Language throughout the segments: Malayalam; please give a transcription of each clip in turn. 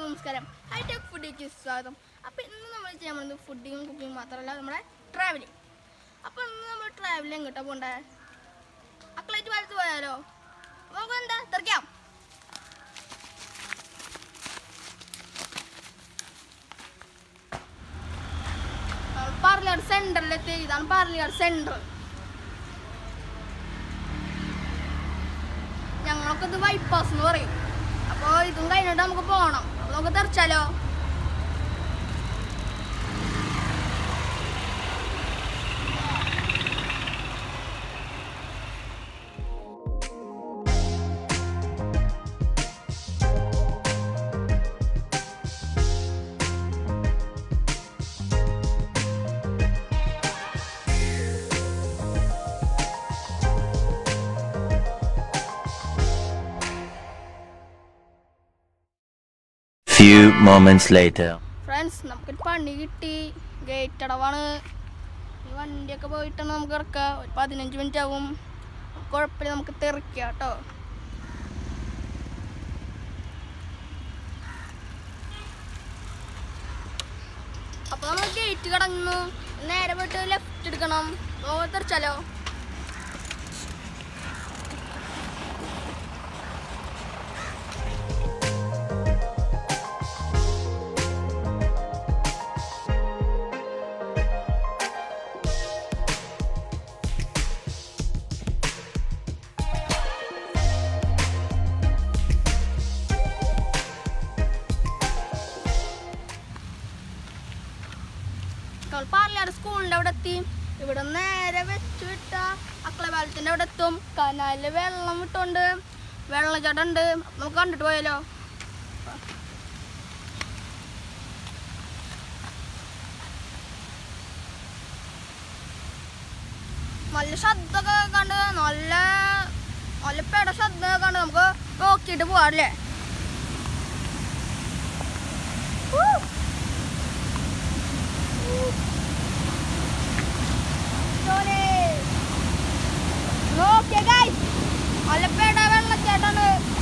നമസ്കാരം ഹൈടെക് ഫുഡിലേക്ക് സ്വാഗതം അപ്പോൾ ഇന്ന് നമ്മൾ ചെയ്യാൻ പോകുന്നത് ഫുഡിങ്ങും കുക്കിംഗ് മാത്രമല്ല നമ്മുടെ ട്രാവലിംഗ് അപ്പോൾ ഇന്ന് നമ്മൾ ട്രാവലിംഗ് എങ്ങോട്ടാണ് പോകണ്ടേ അക്കളേറ്റ് വലത്ത് പോയാലോ അപ്പോൾ നമുക്ക് എന്താ തിരക്കാം പാർലിയാട് സെൻറ്ററിലെത്തി ഇതാണ് പാർലിയാട് സെൻറ്റർ ഞങ്ങളൊക്കെ ഇത് ബൈപ്പാസ് എന്ന് പറയും അപ്പോൾ ഇതും കഴിഞ്ഞിട്ട് നമുക്ക് പോകണം അപ്പോൾ നമുക്ക് തെറിച്ചാലോ Few moments later. ഫ്രണ്ട്സ് നമുക്കൊരു പണി കിട്ടി ഗേറ്റ് അടവാണ് ഈ വണ്ടിയൊക്കെ പോയിട്ടാണ് നമുക്ക് ഇറക്കുക ഒരു പതിനഞ്ച് മിനിറ്റ് ആവും കുഴപ്പമില്ല നമുക്ക് തെറിക്കാം കേട്ടോ അപ്പോൾ നമ്മൾ ഗേറ്റ് കടന്നു നേരെ പോയിട്ട് ലെഫ്റ്റ് എടുക്കണം അപ്പോൾ തെറിച്ചാലോ നമ്മൾ പാർലാട് സ്കൂളിൻ്റെ അവിടെ എത്തി ഇവിടെ നേരെ വെച്ച് വിട്ട അക്കളപാലത്തിൻ്റെ അവിടെ എത്തും കനാലിൽ വെള്ളം വിട്ടുണ്ട് വെള്ളച്ചാട്ടം ഉണ്ട് നമുക്ക് കണ്ടിട്ട് പോയാലോ നല്ല ശബ്ദമൊക്കെ കണ്ട് നല്ല നല്ല പേട ശബ്ദമൊക്കെ കണ്ട് നമുക്ക് നോക്കിയിട്ട് പോവാറില്ലേ ഓക്കെ ഗൈസ് അലപ്പേട വെള്ളച്ചാട്ടാണ്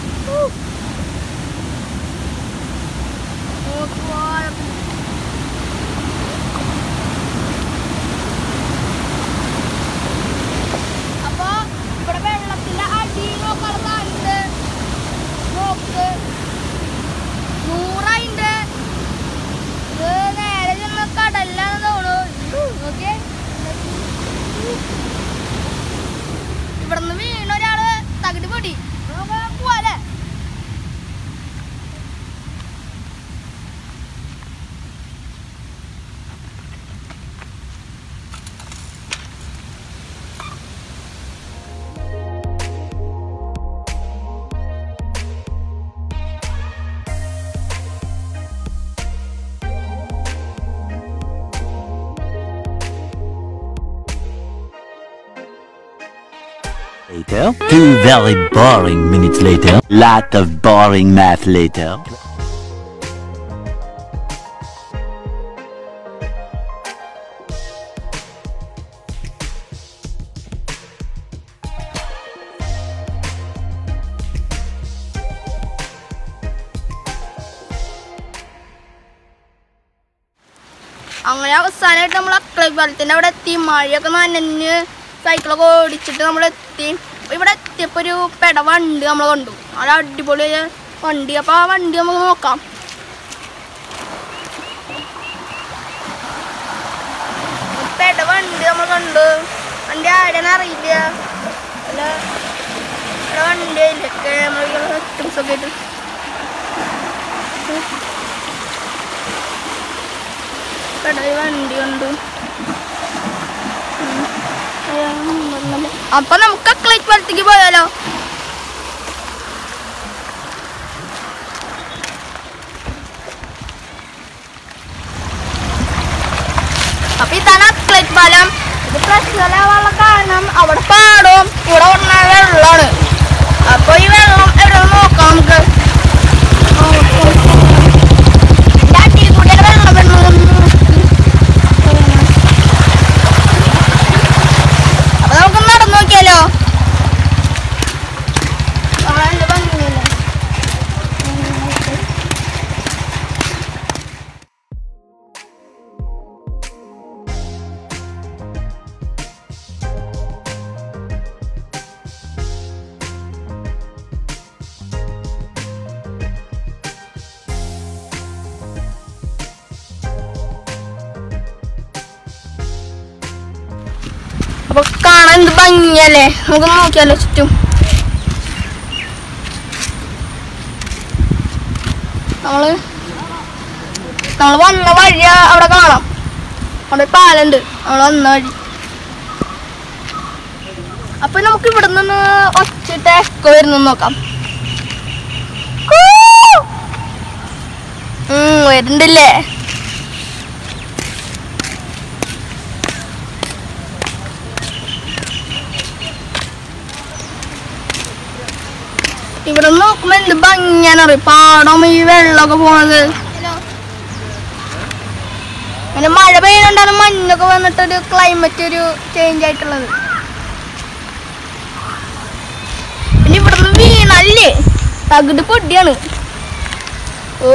അപ്പൊ ഇവിടെ വെള്ളത്തിന്റെ അടി നോക്കാറുണ്ട് നോക്ക് നൂറായിണ്ട് ഇത് നേരെ ചെന്ന കടലിലാണ് തോന്നുന്നു നോക്കിയേ ഇവിടുന്ന് വീണ ഒരാള് തകിട് പൊടി നമുക്ക് പോവാല്ലേ Later. Two very boring minutes later. Lot of boring math later. അങ്ങനെ അവസാനമായിട്ട് നമ്മൾ അക്കളി പാലത്തിൻ്റെ അവിടെ എത്തി മഴയൊക്കെ നനഞ്ഞ് സൈക്കിളൊക്കെ ഓടിച്ചിട്ട് നമ്മൾ എത്തി ഇവിടെ എത്തിയപ്പോൾ ഒരു പെട വണ്ടി നമ്മൾ കണ്ടു നല്ല അടിപൊളി വണ്ടി അപ്പോൾ ആ വണ്ടി നമുക്ക് നോക്കാം പെട വണ്ടി നമ്മൾ കണ്ടു വണ്ടി ആരെന്ന് അറിയില്ല അല്ല ഇവിടെ വണ്ടി അതിലൊക്കെ നമ്മൾ ഐറ്റംസ് ഒക്കെ ആയിട്ട് കടയിൽ വണ്ടി കണ്ടു ഉം. അയ്യോ, വന്നല്ലോ. അപ്പൊ നമുക്ക് അക്കളേറ്റ് പാലത്തേക്ക് പോയാലോ അപ്പൊ ഇതാണ് അക്കളേറ്റ് പാലം ഇത് പ്രശ്നമുള്ള കാരണം അവിടെ പാടവും ഇവിടെ വന്ന വെള്ളമാണ് അപ്പൊ ഈ വെള്ളം എവിടെ നോക്കാം നമുക്ക് ഇതിന്റെ അടിയിൽ കൂടിയാണ് വെള്ളം വരുന്നത് അപ്പൊ നമുക്ക് നടന്നു നോക്കിയാലോ കാണാൻ എന്ത് ഭംഗിയല്ലേ നമുക്ക് നോക്കിയാലോ ചുറ്റും നമ്മള് നമ്മള് വന്ന വഴി അവിടെ കാണാം അവിടെ ഒരു പാലുണ്ട് നമ്മൾ വന്ന വഴി അപ്പൊ നമുക്ക് ഇവിടെ നിന്ന് ഒച്ചിട്ട് എക്കോ വരുന്നു നോക്കാം കൂ! ഉം, വരുന്നുണ്ടല്ലേ ഇവിടെ നോക്കുമ്പോ എന്ത് ഭംഗിയാണ് അറിയോ പാടം ഈ വെള്ളമൊക്കെ പോണത് പിന്നെ മഴ പെയ്യുന്നുണ്ടാണ് മഞ്ഞൊക്കെ വന്നിട്ടൊരു ക്ലൈമറ്റ് ഒരു ചേഞ്ച് ആയിട്ടുള്ളത് പിന്നെ ഇവിടുന്ന് വീണല്ലേ തകിട് പൊടിയാണ് ഓ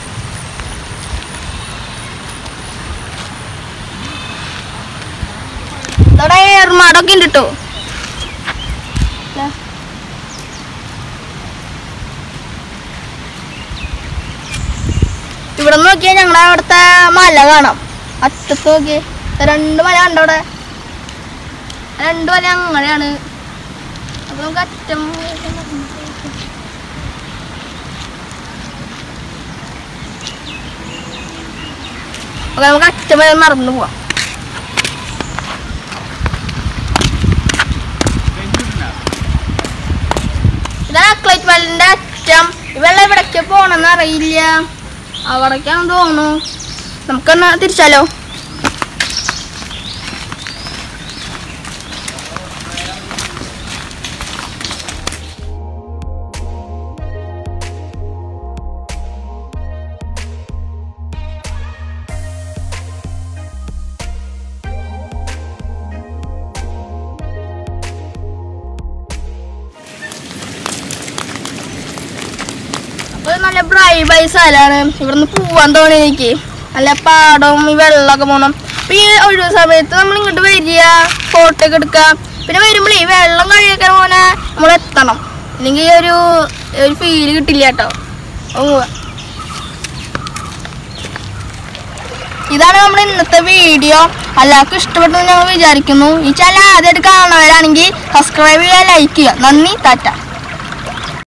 ഇവിടെ ഏർമാടൊക്കെ ഉണ്ട് കേട്ടോ ഇവിടെ നോക്കിയാൽ ഞങ്ങളുടെ അവിടുത്തെ മല കാണാം അറ്റത്ത് നോക്കി രണ്ട് മല ഉണ്ട് അവിടെ രണ്ട് മല അങ്ങനെയാണ് അപ്പൊ നമുക്ക് അറ്റം അപ്പൊ നമുക്ക് അറ്റം വരെ നടന്നു പോവാം ഇതാ ക്ലൈറ്റ് മലിന്റെ അറ്റം ഈ വെള്ളം എവിടേക്ക് പോണെന്ന് അറിയില്ല അവിടേക്കാന്ന് തോന്നുന്നു നമുക്കെന്നാ തിരിച്ചാലോ അപ്പൊ നല്ല ബ്രൈബായ സ്ഥലമാണ് ഇവിടുന്ന് പോവാൻ തോന്നി എനിക്ക് നല്ല പാടവും ഈ വെള്ളമൊക്കെ പോകണം അപ്പൊ ഈ ഒഴിവ് സമയത്ത് നമ്മൾ ഇങ്ങോട്ട് വരിക ഫോട്ടോ ഒക്കെ എടുക്കുക പിന്നെ വരുമ്പോൾ ഈ വെള്ളം കഴിയൊക്കെ പോലെ നമ്മൾ എത്തണം അല്ലെങ്കിൽ ഒരു ഒരു ഫീല് കിട്ടില്ല കേട്ടോ ഓ ഇതാണ് നമ്മുടെ ഇന്നത്തെ വീഡിയോ എല്ലാവർക്കും ഇഷ്ടപ്പെട്ടെന്ന് ഞങ്ങൾ വിചാരിക്കുന്നു ഈ ചാനൽ ആദ്യമായിട്ട് കാണുന്നവരാണെങ്കിൽ സബ്സ്ക്രൈബ് ചെയ്യുക ലൈക്ക് ചെയ്യുക നന്ദി ടാറ്റ